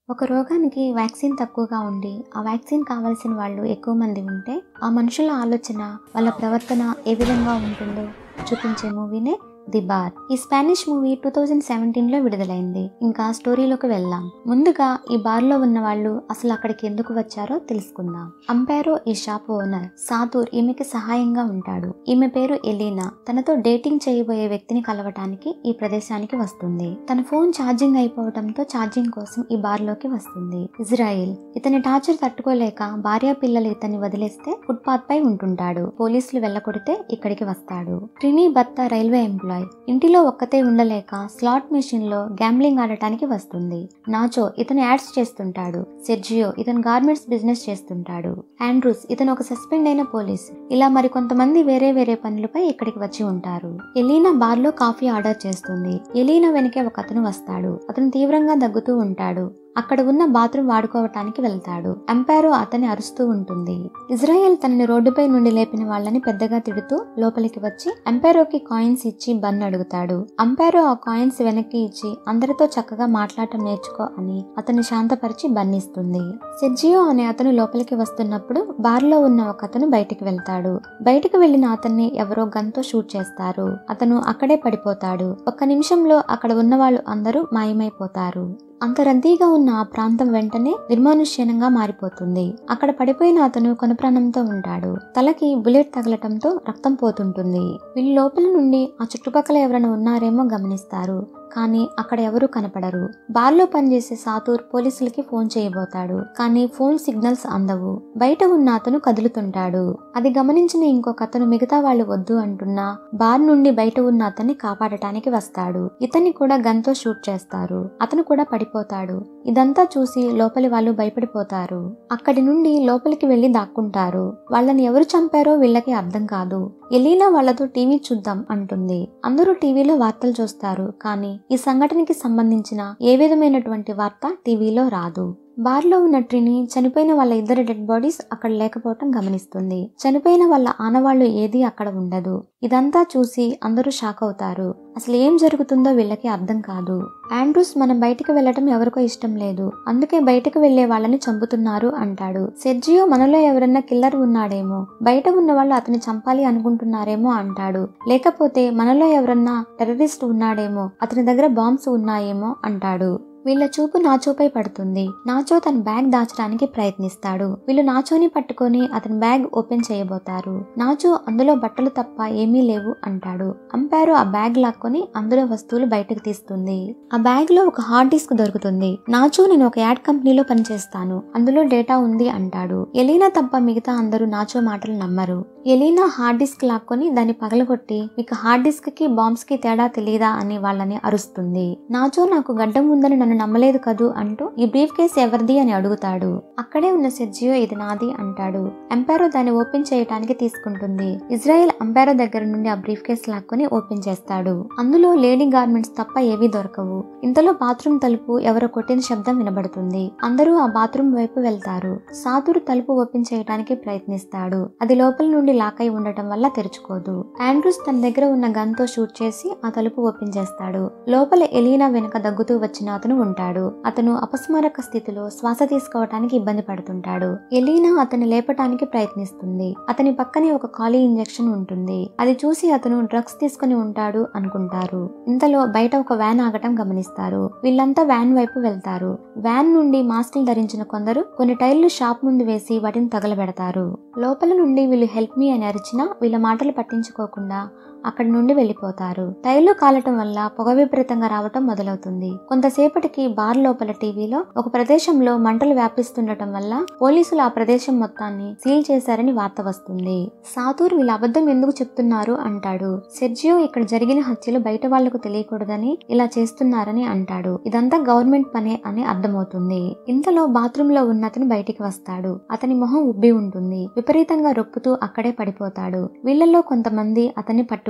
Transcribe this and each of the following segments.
ఒక రోగానికి వ్యాక్సిన్ తక్కువగా ఉండి ఆ వ్యాక్సిన్ కావాల్సిన వాళ్ళు ఎక్కువ మంది ఉంటే ఆ మనుషుల ఆలోచన వాళ్ళ ప్రవర్తన ఏ విధంగా ఉంటుందో చూపించే మూవీనే ది బార్ ఈ Spanish movie two thousand seventeen లో విడుదలైంది ఇంకా స్టోరీలోకి వెళ్దాం ముందుగా ఈ బార్ లో ఉన్న వాళ్ళు అసలు అక్కడికి ఎందుకు వచ్చారో తెలుసుకుందాం అంపారో ఈ షాప్ ఓనర్ సాతూర్ ఈమెకి సహాయంగా ఉంటాడు ఈమె పేరు ఎలీనా తనతో డేటింగ్ చేయబోయే వ్యక్తిని కలవటానికి ఈ ప్రదేశానికి వస్తుంది తన ఫోన్ ఛార్జింగ్ అయిపోవడంతో ఛార్జింగ్ కోసం ఈ బార్ లోకి వస్తుంది ఇజ్రాయిల్ ఇతని టార్చర్ తట్టుకోలేక భార్య పిల్లలు ఇతన్ని వదిలేస్తే ఫుట్పాత్ పై ఉంటుంటాడు పోలీసులు వెళ్ళకొడితే ఇక్కడికి వస్తాడు ట్రినీ భర్త రైల్వే ఎంప్లాయ్ ఇంటిలో ఒక్కతే ఉండలేక స్లాట్ మెషిన్ లో గ్యాంబ్లింగ్ ఆడటానికి వస్తుంది నాచో ఇతను యాడ్స్ చేస్తుంటాడు సెర్జియో ఇతను గార్మెంట్స్ బిజినెస్ చేస్తుంటాడు ఆండ్రూస్ ఇతను ఒక సస్పెండ్ అయిన పోలీస్ ఇలా మరి కొంతమంది వేరే వేరే పనులపై ఇక్కడికి వచ్చి ఉంటారు ఎలీనా బార్ లో కాఫీ ఆర్డర్ చేస్తుంది ఎలీనా వెనకే ఒక అతను వస్తాడు అతను తీవ్రంగా దగ్గుతూ ఉంటాడు అక్కడ ఉన్న బాత్రూమ్ వాడుకోవటానికి వెళ్తాడు అంపారో అతన్ని అరుస్తూ ఉంటుంది ఇజ్రాయెల్ తనని రోడ్డుపై నుండి లేపిన వాళ్ళని పెద్దగా తిడుతూ లోపలికి వచ్చి అంపారోకి కాయిన్స్ ఇచ్చి బన్ అడుగుతాడు అంపారో ఆ కాయిన్స్ వెనక్కి ఇచ్చి అందరితో చక్కగా మాట్లాడటం నేర్చుకో అని అతన్ని శాంతపరిచి బన్నిస్తుంది సెర్జియో అనే అతను లోపలికి వస్తున్నప్పుడు బార్లో ఉన్న ఒక అతను బయటికి వెళ్తాడు బయటికి వెళ్లిన అతన్ని ఎవరో గన్తో షూట్ చేస్తారు అతను అక్కడే పడిపోతాడు ఒక్క నిమిషంలో అక్కడ ఉన్న వాళ్ళు అందరూ మాయమైపోతారు అంత రద్దీగా ఉన్న ఆ ప్రాంతం వెంటనే నిర్మానుష్యనంగా మారిపోతుంది అక్కడ పడిపోయిన అతను కొనప్రాణంతో ఉంటాడు తలకి బుల్లెట్ తగలటంతో రక్తం పోతుంటుంది వీళ్ళు లోపల నుండి ఆ చుట్టుపక్కల ఎవరైనా ఉన్నారేమో గమనిస్తారు కానీ అక్కడ ఎవరూ కనపడరు బార్లో పనిచేసే సాతూర్ పోలీసులకి ఫోన్ చేయబోతాడు కానీ ఫోన్ సిగ్నల్స్ అందవు బయట ఉన్న అతను కదులుతుంటాడు అది గమనించిన ఇంకొక అతను మిగతా వాళ్ళు వద్దు అంటున్నా బార్ నుండి బయట ఉన్న అతన్ని కాపాడటానికి వస్తాడు ఇతన్ని కూడా గన్తో షూట్ చేస్తారు అతను కూడా పడిపోతాడు ఇదంతా చూసి లోపలి వాళ్ళు భయపడిపోతారు అక్కడి నుండి లోపలికి వెళ్లి దాక్కుంటారు వాళ్ళని ఎవరు చంపారో వీళ్ళకి అర్థం కాదు ఎలీనా వాళ్లతో టీవీ చూద్దాం అంటుంది అందరూ టీవీలో వార్తలు చూస్తారు కానీ ఈ సంఘటనకి సంబంధించిన ఏ విధమైనటువంటి వార్త టీవీలో రాదు బార్లో ఉన్న ట్రిని చనిపోయిన వాళ్ళ ఇద్దరు డెడ్ బాడీస్ అక్కడ లేకపోవటం గమనిస్తుంది చనిపోయిన వాళ్ళ ఆనవాళ్లు ఏది అక్కడ ఉండదు ఇదంతా చూసి అందరూ షాక్ అవుతారు అసలు ఏం జరుగుతుందో వీళ్ళకి అర్థం కాదు ఆండ్రూస్ మనం బయటికి వెళ్ళటం ఎవరికో ఇష్టం లేదు అందుకే బయటకు వెళ్లే వాళ్ళని చంపుతున్నారు అంటాడు సెర్జియో మనలో ఎవరన్నా కిల్లర్ ఉన్నాడేమో బయట ఉన్న వాళ్ళు అతని చంపాలి అనుకుంటున్నారేమో అంటాడు లేకపోతే మనలో ఎవరన్నా టెర్రరిస్ట్ ఉన్నాడేమో అతని దగ్గర బాంబ్స్ ఉన్నాయేమో అంటాడు వీళ్ళ చూపు నాచోపై పడుతుంది నాచో తన బ్యాగ్ దాచడానికి ప్రయత్నిస్తాడు వీళ్ళు నాచోని పట్టుకొని అతని బ్యాగ్ ఓపెన్ చేయబోతారు నాచో అందులో బట్టలు తప్ప ఏమీ లేవు అంటాడు అంపారు ఆ బ్యాగ్ లాక్కొని అందులో వస్తువులు బయటకు తీస్తుంది ఆ బ్యాగ్ లో ఒక హార్డ్ డిస్క్ దొరుకుతుంది నాచో నేను ఒక యాడ్ కంపెనీలో పనిచేస్తాను అందులో డేటా ఉంది అంటాడు ఎలీనా తప్ప మిగతా అందరూ నాచో మాటలు నమ్మరు ఎలీనా హార్డ్ డిస్క్ లాక్కొని దాన్ని పగలగొట్టి మీకు హార్డ్ డిస్క్ కి బాంబ్స్ కి తేడా తెలియదా అని వాళ్ళని అరుస్తుంది నాచో నాకు గడ్డం ఉందని నన్ను నమ్మలేదు కదూ అంటూ ఈ బ్రీఫ్ కేస్ ఎవరిది అని అడుగుతాడు అక్కడే ఉన్న సెర్జియో ఇది నాది అంటాడు ఎంపారో దాన్ని ఓపెన్ చేయడానికి తీసుకుంటుంది ఇజ్రాయెల్ అంపారో దగ్గర నుండి ఆ బ్రీఫ్ కేస్ లాక్కొని ఓపెన్ చేస్తాడు అందులో లేడీ గార్మెంట్స్ తప్ప ఏవీ దొరకవు ఇంతలో బాత్రూమ్ తలుపు ఎవరో కొట్టిన శబ్దం వినబడుతుంది అందరూ ఆ బాత్రూమ్ వైపు వెళ్తారు సాతురు తలుపు ఓపెన్ చేయడానికి ప్రయత్నిస్తాడు అది లోపల నుండి లాక్ అయి ఉండటం వల్ల తెరుచుకోదు ఆండ్రూస్ తన దగ్గర ఉన్న గన్ తో షూట్ చేసి ఆ తలుపు ఓపెన్ చేస్తాడు లోపల ఎలీనా వెనుక దగ్గుతూ వచ్చిన అతను ఉంటాడు అతను అపస్మారక స్థితిలో శ్వాస తీసుకోవటానికి ఇబ్బంది పడుతుంటాడు ఎలీనా అతన్ని లేపటానికి ప్రయత్నిస్తుంది అతని పక్కనే ఒక ఖాళీ ఇంజెక్షన్ ఉంటుంది అది చూసి అతను డ్రగ్స్ తీసుకుని ఉంటాడు అనుకుంటారు ఇంతలో బయట ఒక వ్యాన్ ఆగటం గమనిస్తారు వీళ్ళంతా వ్యాన్ వైపు వెళ్తారు వ్యాన్ నుండి మాస్కులు ధరించిన కొందరు కొన్ని టైర్లు షాప్ ముందు వేసి వాటిని తగలబెడతారు లోపల నుండి వీళ్ళు హెల్ప్ మీ అని అరిచినా వీళ్ళ మాటలు పట్టించుకోకుండా అక్కడి నుండి వెళ్లిపోతారు టైర్లు కాలటం వల్ల పొగ విపరీతంగా రావటం మొదలవుతుంది కొంతసేపటికి బార్ లోపల టీవీలో ఒక ప్రదేశంలో మంటలు వ్యాపిస్తుండటం వల్ల పోలీసులు ఆ ప్రదేశం మొత్తాన్ని సీల్ చేశారని వార్త వస్తుంది సాతూర్ వీళ్ళ అబద్ధం ఎందుకు చెప్తున్నారు అంటాడు సెర్జియో ఇక్కడ జరిగిన హత్యలు బయట వాళ్లకు తెలియకూడదని ఇలా చేస్తున్నారని అంటాడు ఇదంతా గవర్నమెంట్ పనే అని అర్థమవుతుంది ఇంతలో బాత్రూమ్ లో ఉన్న అతను బయటికి వస్తాడు అతని మొహం ఉబ్బి ఉంటుంది విపరీతంగా రొప్పుతూ అక్కడే పడిపోతాడు వీళ్ళల్లో కొంతమంది అతన్ని పట్టుకుంటారు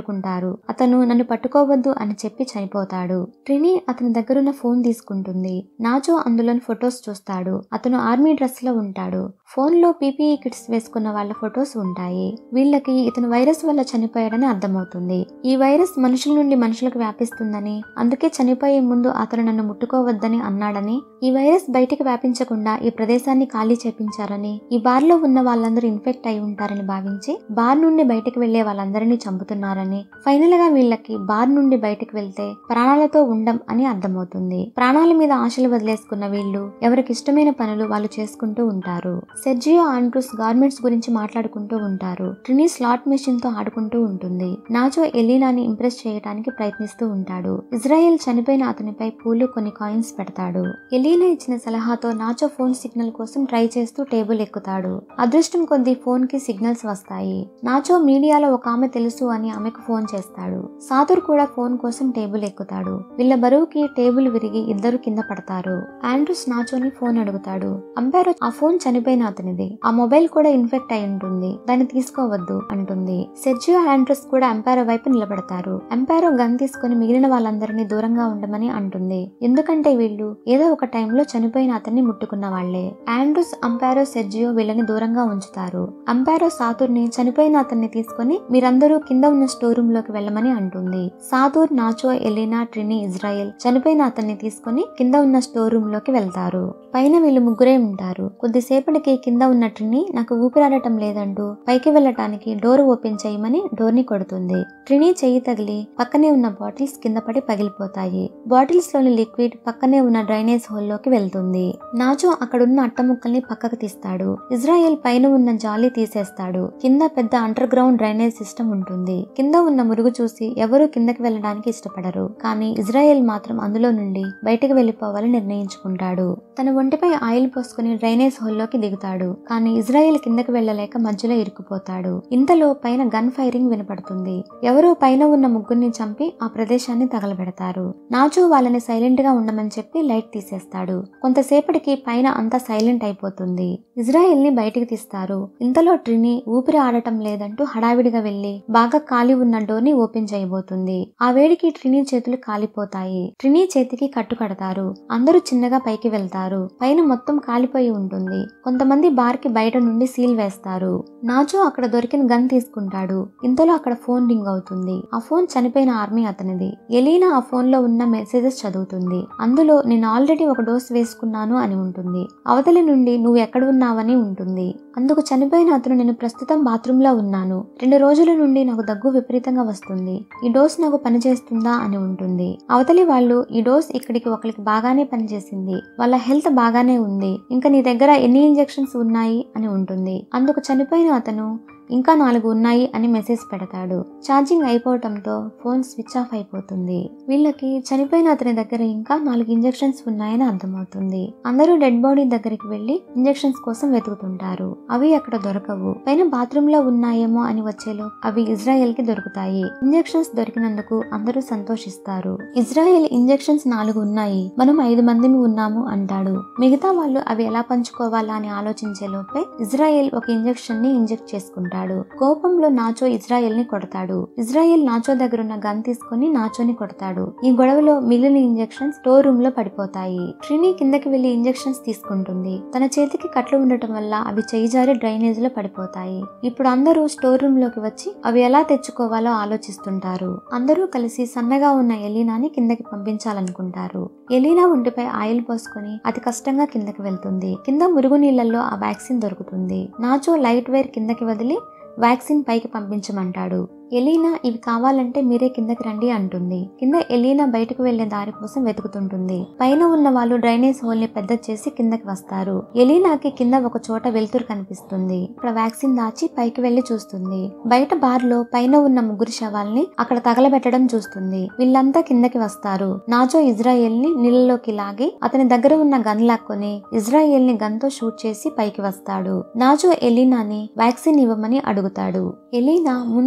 పట్టుకుంటారు అతను నన్ను పట్టుకోవద్దు అని చెప్పి చనిపోతాడు ట్రినీ అతని దగ్గరున్న ఫోన్ తీసుకుంటుంది నాచో అందులోని ఫొటోస్ చూస్తాడు అతను ఆర్మీ డ్రెస్ లో ఉంటాడు ఫోన్ లో పీపీఈ కిట్స్ వేసుకున్న వాళ్ళ ఫొటోస్ ఉంటాయి వీళ్ళకి ఇతను వైరస్ వల్ల చనిపోయాడని అర్థమవుతుంది ఈ వైరస్ మనుషుల నుండి మనుషులకు వ్యాపిస్తుందని అందుకే చనిపోయే ముందు అతను నన్ను ముట్టుకోవద్దని అన్నాడని ఈ వైరస్ బయటికి వ్యాపించకుండా ఈ ప్రదేశాన్ని ఖాళీ చేపించారని ఈ బార్ లో ఉన్న వాళ్ళందరూ ఇన్ఫెక్ట్ అయి ఉంటారని భావించి బార్ నుండి బయటికి వెళ్లే వాళ్ళందరినీ చంపుతున్నారని ఫైనల్ గా వీళ్ళకి బార్ నుండి బయటికి వెళ్తే ప్రాణాలతో ఉండం అని అర్థమవుతుంది ప్రాణాల మీద ఆశలు వదిలేసుకున్న వీళ్ళు ఎవరికి ఇష్టమైన పనులు వాళ్ళు చేసుకుంటూ ఉంటారు సెర్జియో ఆండ్రూస్ గార్మెంట్స్ గురించి మాట్లాడుకుంటూ ఉంటారు ట్రినీ స్లాట్ మెషిన్ తో ఆడుకుంటూ ఉంటుంది నాచో ఎలీనాని ఇంప్రెస్ చేయడానికి ప్రయత్నిస్తూ ఉంటాడు ఇజ్రాయెల్ చనిపోయిన అతనిపై పూలు కొన్ని కాయిన్స్ పెడతాడు ఎలీనా ఇచ్చిన సలహాతో నాచో ఫోన్ సిగ్నల్ కోసం ట్రై చేస్తూ టేబుల్ ఎక్కుతాడు అదృష్టం కొద్దీ ఫోన్ కి సిగ్నల్స్ వస్తాయి నాచో మీడియాలో ఒక ఆమె తెలుసు అని ఆమెకు ఫోన్ చేస్తాడు సాతుర్ కూడా ఫోన్ కోసం టేబుల్ ఎక్కుతాడు వీళ్ళ బరువుకి టేబుల్ విరిగి ఇద్దరు కింద పడతారు ఆండ్రూస్ నాచోని ఫోన్ అడుగుతాడు అంపైర్ ఆ ఫోన్ చనిపోయిన అతనిది ఆ మొబైల్ కూడా ఇన్ఫెక్ట్ అయి ఉంటుంది దాన్ని తీసుకోవద్దు అంటుంది సెర్జియో ఆండ్రూస్ కూడా అంపైర్ వైపు నిలబడతారు అంపైరో గన్ తీసుకుని మిగిలిన వాళ్ళందరినీ దూరంగా ఉండమని అంటుంది ఎందుకంటే వీళ్ళు ఏదో ఒక టైంలో చనిపోయిన అతన్ని ముట్టుకున్న వాళ్లే ఆండ్రూస్ అంపైరో సెర్జియో వీళ్ళని దూరంగా ఉంచుతారు అంపైరో సాతుర్ని చనిపోయిన అతన్ని తీసుకుని మీరందరూ కింద ఉన్న స్టోర్ రూమ్ లోకి వెళ్ళమని అంటుంది Satur Nacho Elena Trini Israel చనిపోయిన అతన్ని తీసుకుని కింద ఉన్న స్టోర్ రూమ్ లోకి వెళ్తారు పైన వీళ్ళు ముగ్గురే ఉంటారు కొద్దిసేపటికి కింద ఉన్న ట్రినీ నాకు ఊపిరాడటం లేదంటూ పైకి వెళ్ళటానికి డోర్ ఓపెన్ చేయమని డోర్ ని కొడుతుంది ట్రినీ చెయ్యి తగిలి పక్కనే ఉన్న బాటిల్స్ కింద పడి పగిలిపోతాయి బాటిల్స్ లోని లిక్విడ్ పక్కనే ఉన్న డ్రైనేజ్ హోల్ లోకి వెళ్తుంది నాచో అక్కడున్న అట్ట ముక్కల్ని పక్కకు తీస్తాడు ఇజ్రాయెల్ పైన ఉన్న జాలి తీసేస్తాడు కింద పెద్ద అండర్ గ్రౌండ్ డ్రైనేజ్ సిస్టమ్ ఉంటుంది కింద ఉన్న మురుగు చూసి ఎవరూ కిందకి వెళ్ళడానికి ఇష్టపడరు కానీ ఇజ్రాయెల్ మాత్రం అందులో నుండి బయటకు వెళ్లిపోవాలని నిర్ణయించుకుంటాడు తన ఒంటిపై ఆయిల్ పోసుకుని డ్రైనేజ్ హోల్లోకి దిగుతాడు కానీ ఇజ్రాయెల్ కిందకి వెళ్ళలేక మధ్యలో ఇరుక్కుపోతాడు ఇంతలో పైన గన్ ఫైరింగ్ వినపడుతుంది ఎవరో పైన ఉన్న ముగ్గురిని చంపి ఆ ప్రదేశాన్ని తగలబెడతారు నాచో వాళ్ళని సైలెంట్ గా ఉండమని చెప్పి లైట్ తీసేస్తాడు కొంతసేపటికి పైన అంతా సైలెంట్ అయిపోతుంది ఇజ్రాయెల్ ని బయటికి తీస్తారు ఇంతలో ట్రినీ ఊపిరి ఆడటం లేదంటూ హడావిడిగా వెళ్లి బాగా ఖాళీ ఉన్న డోర్ ని ఓపెన్ చేయబోతుంది ఆ వేడికి ట్రినీ చేతులు కాలిపోతాయి ట్రినీ చేతికి కట్టు కడతారు అందరూ చిన్నగా పైకి వెళ్తారు పైన మొత్తం కాలిపోయి ఉంటుంది కొంతమంది బార్ కి బయట నుండి సీల్ వేస్తారు నాచో అక్కడ దొరికిన గన్ తీసుకుంటాడు ఇంతలో అక్కడ ఫోన్ రింగ్ అవుతుంది ఆ ఫోన్ చనిపోయిన ఆర్మీ అతనిది ఎలీనా ఆ ఫోన్ లో ఉన్న మెసేజెస్ చదువుతుంది అందులో నేను ఆల్రెడీ ఒక డోస్ వేసుకున్నాను అని ఉంటుంది అవతలి నుండి నువ్వు ఎక్కడ ఉన్నావని ఉంటుంది అందుకు చనిపోయిన అతను నేను ప్రస్తుతం బాత్రూమ్ లో ఉన్నాను రెండు రోజుల నుండి నాకు దగ్గు విపరీతంగా వస్తుంది ఈ డోస్ నాకు పనిచేస్తుందా అని ఉంటుంది అవతలి వాళ్ళు ఈ డోస్ ఇక్కడికి ఒకరికి బాగానే పనిచేసింది వాళ్ళ హెల్త్ బాగానే ఉంది ఇంకా నీ దగ్గర ఎన్ని ఇంజెక్షన్స్ ఉన్నాయి అని ఉంటుంది అందుకు చనిపోయిన అతను ఇంకా నాలుగు ఉన్నాయి అని మెసేజ్ పెడతాడు ఛార్జింగ్ అయిపోవటంతో ఫోన్ స్విచ్ ఆఫ్ అయిపోతుంది వీళ్ళకి చనిపోయిన అతని దగ్గర ఇంకా నాలుగు ఇంజెక్షన్స్ ఉన్నాయని అర్థమవుతుంది అందరూ డెడ్ బాడీ దగ్గరికి వెళ్లి ఇంజెక్షన్స్ కోసం వెతుకుతుంటారు అవి అక్కడ దొరకవు పైన బాత్రూమ్ లో ఉన్నాయేమో అని వచ్చేలో అవి ఇజ్రాయెల్ కి దొరుకుతాయి ఇంజెక్షన్స్ దొరికినందుకు అందరూ సంతోషిస్తారు ఇజ్రాయెల్ ఇంజెక్షన్స్ నాలుగు ఉన్నాయి మనం ఐదు మందిని ఉన్నాము అంటాడు మిగతా వాళ్ళు అవి ఎలా పంచుకోవాలా అని ఆలోచించే లోపే ఇజ్రాయెల్ ఒక ఇంజెక్షన్ ని ఇంజెక్ట్ చేసుకుంటాడు కోపంలో నాచో ఇజ్రాయెల్ ని కొడతాడు ఇజ్రాయెల్ నాచో దగ్గర ఉన్న గన్ తీసుకుని నాచోని కొడతాడు ఈ గొడవలో మిగిలిన ఇంజెక్షన్స్ స్టోర్ రూమ్ లో పడిపోతాయి ట్రినీ కిందకి వెళ్లి ఇంజెక్షన్స్ తీసుకుంటుంది తన చేతికి కట్లు ఉండటం వల్ల అవి చేయి జారి డ్రైనేజ్ లో పడిపోతాయి ఇప్పుడు అందరూ స్టోర్ రూమ్ లోకి వచ్చి అవి ఎలా తెచ్చుకోవాలో ఆలోచిస్తుంటారు అందరూ కలిసి సన్నగా ఉన్న ఎలీనాని కిందకి పంపించాలనుకుంటారు ఎలీనా ఒంటిపై ఆయిల్ పోసుకొని అతి కష్టంగా కిందకి వెళ్తుంది కింద మురుగు నీళ్లలో ఆ వ్యాక్సిన్ దొరుకుతుంది నాచో లైట్ వైర్ కిందకి వదిలి వ్యాక్సిన్ పైకి పంపించమంటాడు ఎలీనా ఇవి కావాలంటే మీరే కిందకి రండి అంటుంది కింద ఎలీనా బయటకు వెళ్లే దారి కోసం వెతుకుతుంటుంది పైన ఉన్న వాళ్ళు డ్రైనేజ్ హోల్ ని పెద్ద చేసి కిందకి వస్తారు ఎలీనాకి కింద ఒక చోట వెలుతురు కనిపిస్తుంది అక్కడ వ్యాక్సిన్ దాచి పైకి వెళ్లి చూస్తుంది బయట బార్ లో పైన ఉన్న ముగ్గురు శవాల్ని అక్కడ తగలబెట్టడం చూస్తుంది వీళ్ళంతా కిందకి వస్తారు నాజో ఇజ్రాయెల్ ని నీళ్ళలోకి లాగి అతని దగ్గర ఉన్న గన్ లాక్కొని ఇజ్రాయెల్ ని గన్ తో షూట్ చేసి పైకి వస్తాడు నాజో ఎలీనాని వ్యాక్సిన్ ఇవ్వమని అడుగుతాడు ఎలీనా ముందు ఆ గన్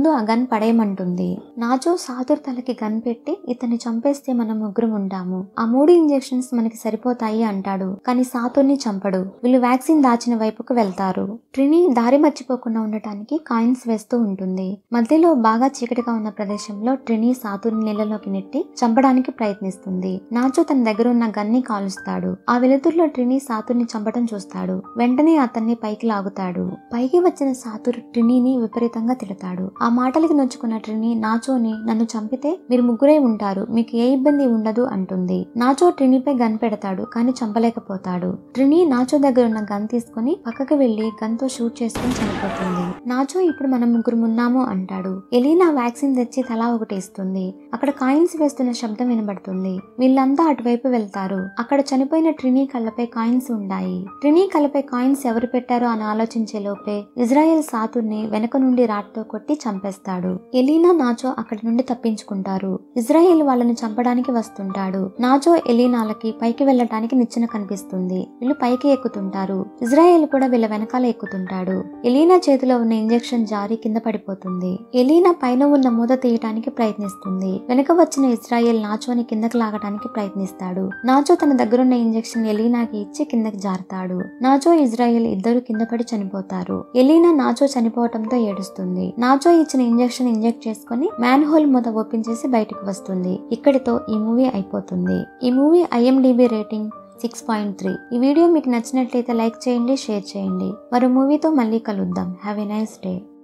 పడేయమంటుంది నాజో సాతుర్ తలకి గన్ పెట్టి ఇతన్ని చంపేస్తే మనం ముగ్గురం ఉంటాము ఆ మూడు ఇంజెక్షన్స్ మనకి సరిపోతాయి అంటాడు కానీ సాతుర్ని చంపడు వీళ్ళు వ్యాక్సిన్ దాచిన వైపుకు వెళ్తారు ట్రినీ దారి మర్చిపోకుండా ఉండటానికి కాయిన్స్ వేస్తూ ఉంటుంది మధ్యలో బాగా చీకటిగా ఉన్న ప్రదేశంలో ట్రినీ సాతుర్ని నీళ్ళలోకి నెట్టి చంపడానికి ప్రయత్నిస్తుంది నాజో తన దగ్గర ఉన్న గన్ని కాలుస్తాడు ఆ వెలుతురులో ట్రినీ సాతుర్ని చంపడం చూస్తాడు వెంటనే అతన్ని పైకి లాగుతాడు పైకి వచ్చిన సాతుర్ ట్రినీని విపరీతంగా తిడతాడు ఆ మాటలకి నొచ్చుకున్న ట్రినీ నాచోని నన్ను చంపితే మీరు ముగ్గురే ఉంటారు మీకు ఏ ఇబ్బంది ఉండదు అంటుంది నాచో ట్రినీపై గన్ పెడతాడు కానీ చంపలేకపోతాడు ట్రినీ నాచో దగ్గర ఉన్న గన్ తీసుకుని పక్కకి వెళ్లి గన్ తో షూట్ చేసుకుని చనిపోతుంది నాచో ఇప్పుడు మనం ముగ్గురు ఉన్నాము అంటాడు ఎలీనా వ్యాక్సిన్ తెచ్చి తలా ఒకటి ఇస్తుంది అక్కడ కాయిన్స్ వేస్తున్న శబ్దం వినబడుతుంది వీళ్ళంతా అటువైపు వెళ్తారు అక్కడ చనిపోయిన ట్రినీ కళ్ళపై కాయిన్స్ ఉన్నాయి ట్రినీ కళ్ళపై కాయిన్స్ ఎవరు పెట్టారో అని ఆలోచించే లోపే ఇజ్రాయెల్ సాతుర్ని వెనక నుండి రాట్తో కొట్టి చంపేస్తాడు ఎలీనా నాచో అక్కడి నుండి తప్పించుకుంటారు ఇజ్రాయెల్ వాళ్ళని చంపడానికి వస్తుంటాడు నాచో ఎలీనాలకి పైకి వెళ్ళటానికి నిచ్చెన కనిపిస్తుంది వీళ్ళు పైకి ఎక్కుతుంటారు ఇజ్రాయెల్ కూడా వీళ్ళ వెనకాల ఎక్కుతుంటాడు ఎలీనా చేతిలో ఉన్న ఇంజెక్షన్ జారి కింద పడిపోతుంది ఎలీనా పైన ఉన్న మూత తీయటానికి ప్రయత్నిస్తుంది వెనక వచ్చిన ఇజ్రాయెల్ నాచోని కిందకి లాగటానికి ప్రయత్నిస్తాడు నాచో తన దగ్గరున్న ఇంజెక్షన్ ఎలీనాకి ఇచ్చి కిందకి జారుతాడు నాచో ఇజ్రాయెల్ ఇద్దరు కింద పడి చనిపోతారు ఎలీనా నాచో చనిపోవటంతో ఏడుస్తుంది నాచో ఇచ్చిన ఇంజెక్షన్ ఇంజెక్ట్ చేసుకుని మ్యాన్ హోల్ మూత ఓపెన్ చేసి బయటకు వస్తుంది ఇక్కడితో ఈ మూవీ అయిపోతుంది ఈ movie IMDb rating six point three ఈ వీడియో మీకు నచ్చినట్లయితే లైక్ చేయండి షేర్ చేయండి మరో మూవీతో మళ్ళీ కలుద్దాం హ్యావ్ ఎ నైస్ డే